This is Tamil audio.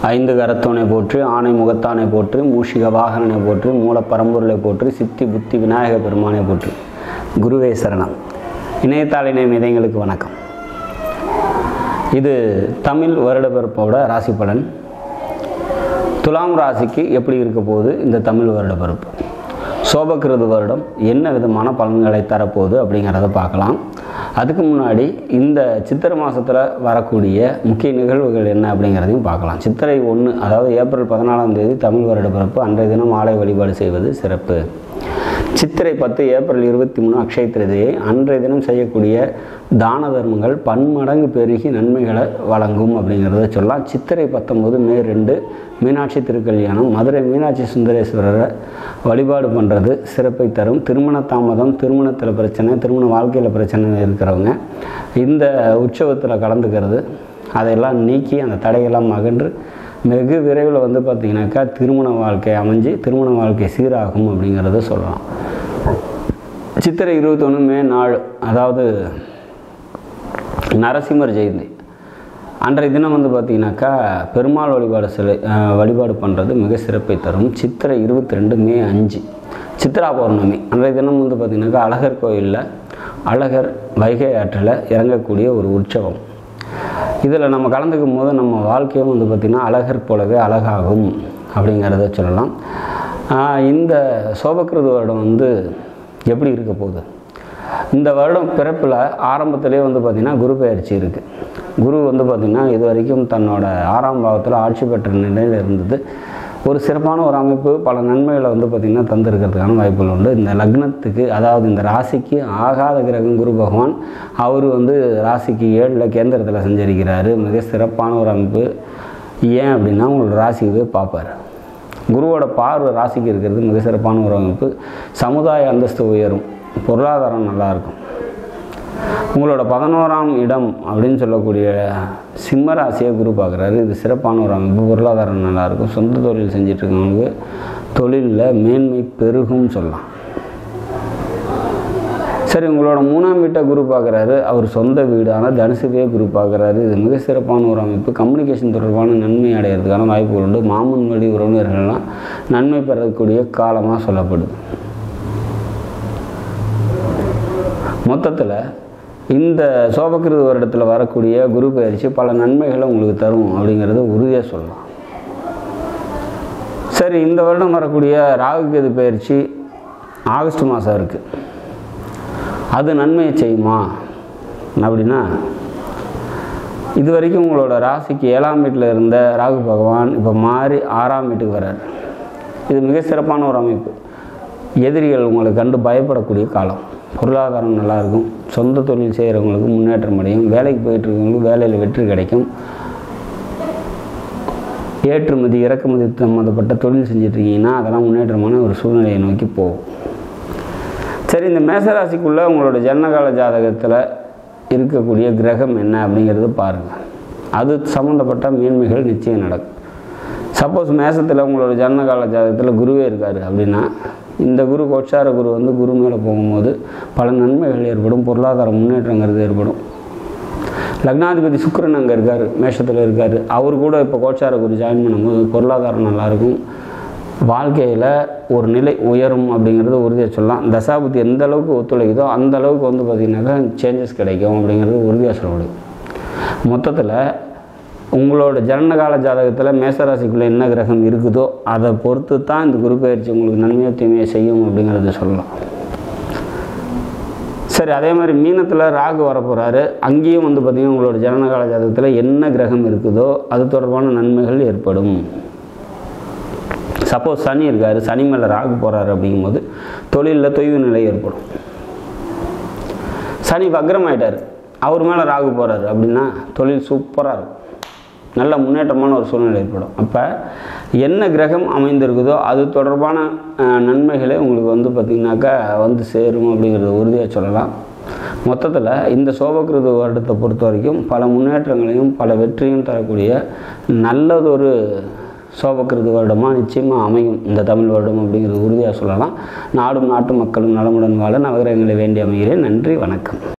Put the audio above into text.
ஐந்து கரத்தோனை போற்று ஆணை முகத்தானை போற்று மூஷிக வாகனனை போற்று மூல பரம்பொருளை போற்று சித்தி புத்தி விநாயக பெருமானை போற்று குருவே சரணம் இணையத்தாளினை மிதைங்களுக்கு வணக்கம் இது தமிழ் வருடப்பிறப்போட ராசி பலன் துலாம் ராசிக்கு எப்படி இருக்க போகுது இந்த தமிழ் வருடப்பிறப்பு சோபக்கிருது வருடம் என்ன விதமான பலன்களை தரப்போகுது அப்படிங்கிறத பார்க்கலாம் அதுக்கு முன்னாடி இந்த சித்திரை மாதத்தில் வரக்கூடிய முக்கிய நிகழ்வுகள் என்ன அப்படிங்கிறதையும் பார்க்கலாம் சித்திரை ஒன்று அதாவது ஏப்ரல் பதினாலாம் தேதி தமிழ் வருடப்பிறப்பு அன்றைய தினம் ஆலய வழிபாடு செய்வது சிறப்பு சித்திரை பத்து ஏப்ரல் இருபத்தி மூணு அக்ஷய திருதியை அன்றைய தினம் செய்யக்கூடிய தான தர்மங்கள் பன்மடங்கு பெருகி நன்மைகளை வழங்கும் அப்படிங்கிறத சொல்லலாம் சித்திரை பத்தொம்போது மே ரெண்டு மீனாட்சி திருக்கல்யாணம் மதுரை மீனாட்சி சுந்தரேஸ்வரரை வழிபாடு பண்ணுறது சிறப்பை தரும் திருமண தாமதம் திருமணத்தில் பிரச்சனை திருமண வாழ்க்கையில் பிரச்சனை இருக்கிறவங்க இந்த உற்சவத்தில் கலந்துக்கிறது அதையெல்லாம் நீக்கி அந்த தடையெல்லாம் அகன்று வெகு விரைவில் வந்து பார்த்திங்கனாக்கா திருமண வாழ்க்கை அமைஞ்சு திருமண வாழ்க்கை சீராகும் அப்படிங்கிறத சொல்லலாம் சித்திரை இருபத்தொன்று மே நாள் அதாவது நரசிம்மர் ஜெயந்தி அன்றைய தினம் வந்து பார்த்திங்கனாக்கா பெருமாள் வழிபாடு சிலை அஹ், வழிபாடு பண்ணுறது மிக சிறப்பை தரும் சித்திரை இருபத்தி ரெண்டு மே அஞ்சு சித்ரா பௌர்ணமி அன்றைய தினம் வந்து பார்த்திங்கனாக்கா அழகர் கோயிலில் அழகர் வைகை ஆற்றில் இறங்கக்கூடிய ஒரு உற்சவம் இதில் நம்ம கலந்துக்கும் போது நம்ம வாழ்க்கையும் வந்து பார்த்திங்கன்னா அழகர் போலவே அழகாகும் அப்படிங்கிறத சொல்லலாம் ஆஹ் இந்த சோபக்கிருத வருடம் வந்து எப்படி இருக்க போகுது இந்த வருடம் பிறப்பில் ஆரம்பத்திலே வந்து பார்த்திங்கன்னா குரு பெயர்ச்சி இருக்குது குரு வந்து பார்த்திங்கன்னா இது வரைக்கும் தன்னோட ஆறாம் பாவத்தில் ஆட்சி பெற்ற நிலையில் இருந்தது ஒரு சிறப்பான ஒரு அமைப்பு பல நன்மைகளை வந்து பார்த்திங்கன்னா தந்திருக்கிறதுக்கான வாய்ப்புகள் உண்டு இந்த லக்னத்துக்கு அதாவது இந்த ராசிக்கு ஆகாத கிரகம் குரு பகவான் அவர் வந்து ராசிக்கு ஏழில் கேந்திரத்தில் சஞ்சரிக்கிறாரு மிக சிறப்பான ஒரு அமைப்பு ஏன் அப்படின்னா உங்களோட ராசிக்கு போய் பார்ப்பார் குருவோட பார்வை ராசிக்கு இருக்கிறது மிக சிறப்பான ஒரு அமைப்பு சமுதாய அந்தஸ்து உயரும் பொருளாதாரம் நல்லாயிருக்கும் உங்களோட பதினோராம் இடம் அப்படின்னு சொல்லக்கூடிய சிம்ம ராசியை குரு பார்க்குறாரு இது சிறப்பான ஒரு அமைப்பு பொருளாதாரம் நல்லாயிருக்கும் சொந்த தொழில் செஞ்சுட்டு இருக்கவங்களுக்கு தொழிலில் மேன்மை பெருகும் சொல்லலாம் சரி உங்களோட மூணாம் வீட்டை குரு பார்க்குறாரு அவர் சொந்த வீடான தனுசுவே குரு பார்க்குறாரு இது மிக சிறப்பான ஒரு அமைப்பு கம்யூனிகேஷன் தொடர்பான நன்மை அடையிறதுக்கான வாய்ப்புகள் உண்டு மாமன் வழி உறவினர்கள்லாம் நன்மை பெறக்கூடிய காலமாக சொல்லப்படுது மொத்தத்தில் இந்த சோபகிருத வருடத்தில் வரக்கூடிய குரு பயிற்சி பல நன்மைகளை உங்களுக்கு தரும் அப்படிங்கிறத உறுதியாக சொல்லலாம் சரி இந்த வருடம் வரக்கூடிய ராகுகேது பயிற்சி ஆகஸ்ட் மாதம் இருக்குது அது நன்மையை செய்யுமா அப்படின்னா இது வரைக்கும் உங்களோட ராசிக்கு ஏழாம் வீட்டில் இருந்த ராகு பகவான் இப்போ மாறி ஆறாம் வீட்டுக்கு வர்றார் இது மிக சிறப்பான ஒரு அமைப்பு எதிரிகள் உங்களை கண்டு பயப்படக்கூடிய காலம் பொருளாதாரம் நல்லாயிருக்கும் சொந்த தொழில் செய்கிறவங்களுக்கு முன்னேற்றம் அடையும் வேலைக்கு போயிட்டு இருக்கவங்களுக்கு வேலையில் வெற்றி கிடைக்கும் ஏற்றுமதி இறக்குமதி சம்மந்தப்பட்ட தொழில் செஞ்சிட்ருக்கீங்கன்னா அதெல்லாம் முன்னேற்றமான ஒரு சூழ்நிலையை நோக்கி போகும் சரி இந்த மேசராசிக்குள்ளே உங்களோட ஜனனகால ஜாதகத்தில் இருக்கக்கூடிய கிரகம் என்ன அப்படிங்கிறது பாருங்கள் அது சம்மந்தப்பட்ட மேன்மைகள் நிச்சயம் நடக்கும் சப்போஸ் மேசத்தில் உங்களோட ஜனனகால ஜாதகத்தில் குருவே இருக்கார் அப்படின்னா இந்த குரு கோச்சார குரு வந்து குரு மேலே போகும்போது பல நன்மைகள் ஏற்படும் பொருளாதார முன்னேற்றங்கிறது ஏற்படும் லக்னாதிபதி சுக்கிரன் அங்கே இருக்கார் மேஷத்தில் இருக்கார் அவர் கூட இப்போ கோச்சார குரு ஜாயின் பண்ணும்போது பொருளாதாரம் நல்லாயிருக்கும் வாழ்க்கையில் ஒரு நிலை உயரும் அப்படிங்கிறது உறுதியாக சொல்லலாம் தசாபுத்தி எந்த அளவுக்கு ஒத்துழைக்குதோ அந்த அளவுக்கு வந்து பார்த்திங்கனாக்கா சேஞ்சஸ் கிடைக்கும் அப்படிங்கிறது உறுதியாக சொல்ல முடியும் மொத்தத்தில் உங்களோட ஜனனகால ஜாதகத்தில் மேசராசிக்குள்ளே என்ன கிரகம் இருக்குதோ அதை பொறுத்து தான் இந்த குரு பயிற்சி உங்களுக்கு நன்மையோ தீமையை செய்யும் அப்படிங்கிறத சொல்லலாம் சரி அதே மாதிரி மீனத்தில் ராகு வரப்போகிறாரு அங்கேயும் வந்து பார்த்திங்கன்னா உங்களோட ஜனனகால ஜாதகத்தில் என்ன கிரகம் இருக்குதோ அது தொடர்பான நன்மைகள் ஏற்படும் சப்போஸ் சனி இருக்கார் சனி மேலே ராகு போகிறாரு அப்படிங்கும்போது தொழிலில் தொய்வு நிலை ஏற்படும் சனி வக்ரம் ஆயிட்டார் அவர் மேலே ராகு போகிறாரு அப்படின்னா தொழில் சூப்பராக இருக்கும் நல்ல முன்னேற்றமான ஒரு சூழ்நிலை ஏற்படும் அப்போ என்ன கிரகம் அமைந்திருக்குதோ அது தொடர்பான அஹ், நன்மைகளே உங்களுக்கு வந்து பார்த்திங்கனாக்கா வந்து சேரும் அப்படிங்கிறத உறுதியாக சொல்லலாம் மொத்தத்தில் இந்த சோபகிருத வருடத்தை பொறுத்த வரைக்கும் பல முன்னேற்றங்களையும் பல வெற்றியும் தரக்கூடிய நல்லதொரு சோபக்கிருது வருடமாக நிச்சயமாக அமையும் இந்த தமிழ் வருடம் அப்படிங்கிறது உறுதியாக சொல்லலாம் நாடும் நாட்டு மக்களும் நலமுடன் வாழ நவகிரகங்களை வேண்டி அமைகிறேன் நன்றி வணக்கம்